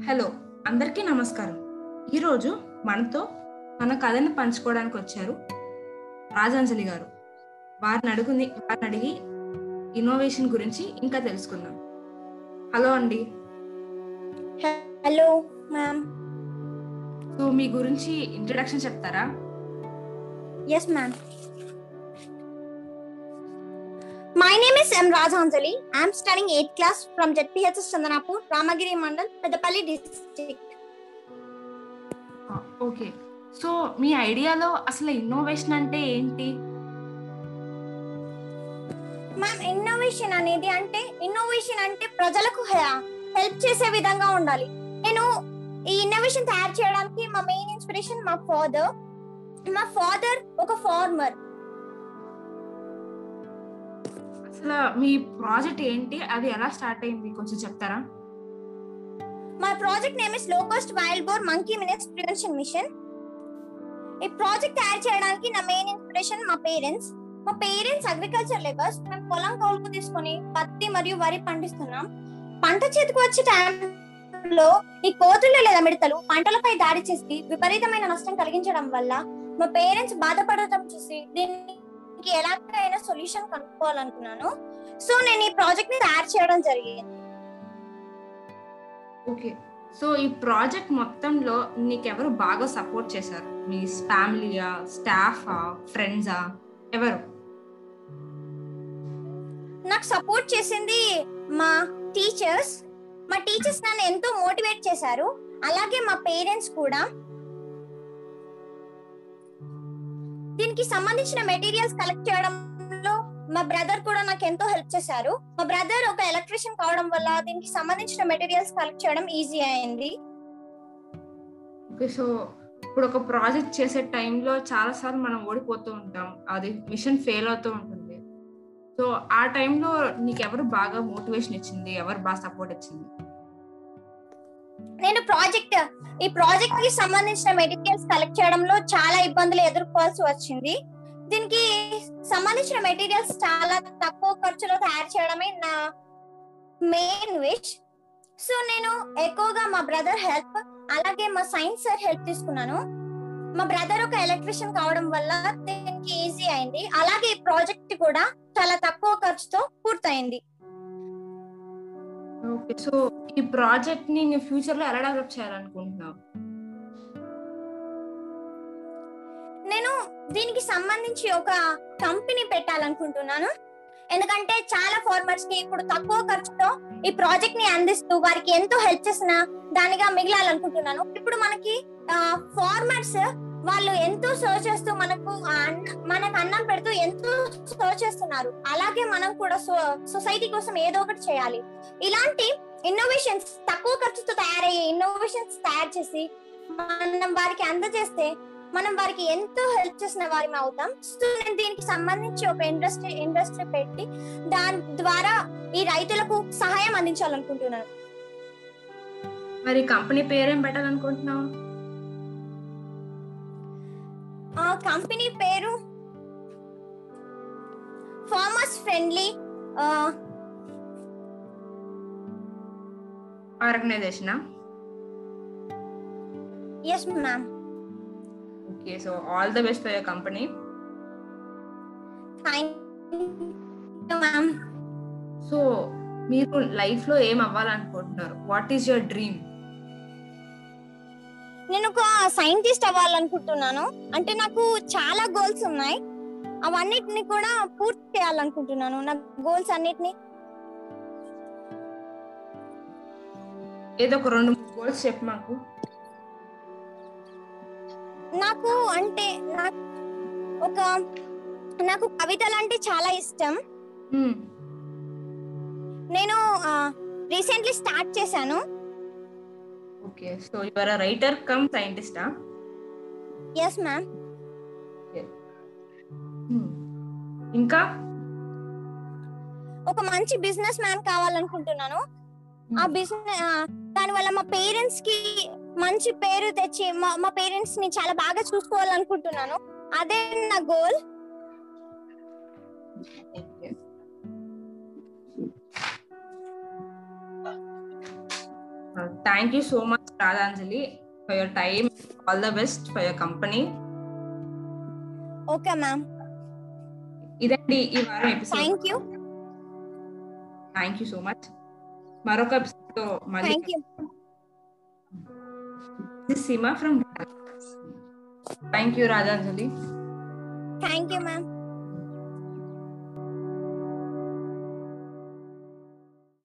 hello అందరికీ నమస్కారం ఈరోజు మనతో మన కథను పంచుకోవడానికి వచ్చారు రాజాంజలి గారు వారిని అడుగుని వారిని అడిగి ఇన్నోవేషన్ గురించి ఇంకా తెలుసుకుందాం హలో అండి హలో మ్యామ్ సో మీ గురించి ఇంట్రడక్షన్ చెప్తారా yes ma'am my name is M Rajanjali I'm studying eighth class from ZPHS Chandanapur Ramagiri mandal Peddapalli district okay so మీ ఐడియాలో అసలు ఇన్నోవేషన్ అంటే ఏంటి మ్యామ్ ఇన్నోవేషన్ అనేది అంటే ఇన్నోవేషన్ అంటే ప్రజలకు హెల్ప్ చేసే విధంగా ఉండాలి నేను ఈ ఇన్నోవేషన్ తయారు చేయడానికి మా మెయిన్ ఇన్స్పిరేషన్ మా ఫాదర్ మా ఫాదర్ ఒక ఫార్మర్ అసలు మీ ప్రాజెక్ట్ ఏంటి అది ఎలా స్టార్ట్ అయింది కొంచెం చెప్తారా మా project name is low cost wild boar monkey minutes prevention mission ఈ ప్రాజెక్ట్ తయారు చేయడానికి నా మెయిన్ ఇన్స్పిరేషన్ మా పేరెంట్స్ మా పేరెంట్స్ అగ్రికల్చర్ లేబర్స్ మేము పొలం కౌలుకు తీసుకొని పత్తి మరియు వరి పండిస్తున్నాం పంట చేతికి వచ్చే టైంలో ఈ కోతులు లేదా మిడతలు పంటలపై దాడి చేసి విపరీతమైన నష్టం కలిగించడం వల్ల మా పేరెంట్స్ బాధపడటం చూసి దీనికి ఎలాగైనా సొల్యూషన్ కనుక్కోవాలనుకున్నాను సో నేను ఈ ప్రాజెక్ట్ ని తయారు చేయడం జరిగింది ఓకే సో ఈ ప్రాజెక్ట్ మొత్తంలో నీకెవరు బాగా సపోర్ట్ చేశారు మీ ఫ్యామిలీయా స్టాఫా ఫ్రెండ్సా ఎవరు నాకు సపోర్ట్ చేసింది మా టీచర్స్ మా టీచర్స్ నన్ను ఎంతో మోటివేట్ చేశారు అలాగే మా పేరెంట్స్ కూడా దీనికి సంబంధించిన మెటీరియల్స్ కలెక్ట్ చేయడంలో మా బ్రదర్ కూడా నాకు ఎంతో హెల్ప్ చేశారు మా బ్రదర్ ఒక ఎలక్ట్రీషియన్ కావడం వల్ల దీనికి సంబంధించిన మెటీరియల్స్ కలెక్ట్ చేయడం ఈజీ అయింది ఓకే సో ఇప్పుడు ఒక ప్రాజెక్ట్ చేసే టైంలో చాలా సార్లు మనం ఓడిపోతూ ఉంటాం అది మిషన్ ఫెయిల్ అవుతూ ఉంటుంది సో ఆ టైంలో నీకు ఎవరు బాగా మోటివేషన్ ఇచ్చింది ఎవరు బాగా సపోర్ట్ ఇచ్చింది నేను ప్రాజెక్ట్ ఈ ప్రాజెక్ట్ కి సంబంధించిన మెటీరియల్స్ కలెక్ట్ చేయడంలో చాలా ఇబ్బందులు ఎదుర్కోవాల్సి వచ్చింది దీనికి సంబంధించిన మెటీరియల్స్ చాలా తక్కువ ఖర్చులో తయారు చేయడమే నా మెయిన్ విష్ సో నేను ఎక్కువగా మా బ్రదర్ హెల్ప్ అలాగే మా సైన్స్ సార్ హెల్ప్ తీసుకున్నాను మా బ్రదర్ ఒక ఎలక్ట్రీషియన్ కావడం వల్ల దీనికి ఈజీ అయింది అలాగే ఈ ప్రాజెక్ట్ కూడా చాలా తక్కువ ఖర్చుతో పూర్తయింది ఓకే సో ఈ ప్రాజెక్ట్ ని ఫ్యూచర్ లో ఎలా డెవలప్ చేయాలనుకుంటున్నావు నేను దీనికి సంబంధించి ఒక కంపెనీ పెట్టాలనుకుంటున్నాను ఎందుకంటే చాలా ఫార్మర్స్ కి ఇప్పుడు తక్కువ ఖర్చుతో ఈ ప్రాజెక్ట్ ని అందిస్తూ వారికి ఎంతో హెల్ప్ చేసిన దానిగా మిగిలాలనుకుంటున్నాను ఇప్పుడు మనకి ఫార్మర్స్ వాళ్ళు ఎంతో సర్చ్ చేస్తూ మనకు ఆ అన్న- మనకు అన్నం పెడుతూ ఎంతో సర్చ్ చేస్తున్నారు అలాగే మనం కూడా సొసైటీ కోసం ఏదో ఒకటి చేయాలి ఇలాంటి ఇన్నోవేషన్స్ తక్కువ ఖర్చుతో తయారయ్యే ఇన్నోవేషన్స్ తయారు చేసి మనం వారికి అందజేస్తే మనం వారికి ఎంతో హెల్ప్ చేసిన వారి అవుతాం సో నేను దీనికి సంబంధించి ఒక ఇండస్ట్రీ ఇండస్ట్రీ పెట్టి దాని ద్వారా ఈ రైతులకు సహాయం అందించాలనుకుంటున్నాను మరి కంపెనీ పేరేం పెట్టాలనుకుంటున్నావు ఆ కంపెనీ పేరు ఫార్మర్స్ ఫ్రెండ్లీ ఆర్గనైజేషనా yes ma'am okay so all the best for your company thank ma'am so మీరు లైఫ్ లో ఏం అవ్వాలనుకుంటున్నారు వాట్ ఈస్ యువర్ డ్రీమ్ నేను ఒక సైంటిస్ట్ అవ్వాలనుకుంటున్నాను అంటే నాకు చాలా గోల్స్ ఉన్నాయి అవన్నిటిని కూడా పూర్తి చేయాలనుకుంటున్నాను నా గోల్స్ అన్నిటిని ఏదో ఒక రెండు గోల్స్ చెప్పు మాకు నాకు అంటే నాకు ఒక నాకు కవితలు అంటే చాలా ఇష్టం నేను రీసెంట్లీ స్టార్ట్ చేశాను okay so your writer cum సైంటిస్టా ఎస్ మ్యామ్ ఇంకా ఒక మంచి బిజినెస్ మ్యాన్ కావాలనుకుంటున్నాను ఆ బిజినెస్ దాని వల్ల మా పేరెంట్స్ కి మంచి పేరు తెచ్చి మా మా పేరెంట్స్ ని చాలా బాగా చూసుకోవాలనుకుంటున్నాను అదే నా goal thank thank you so much Radhanjali for your time all the best for your company okay ma'am ఇదండి ఈ వారం episode thank you thank you so much మరొక ఎపిసోడ్ తో మళ్ళీ thank you Seema from thank you Radhanjali thank you ma'am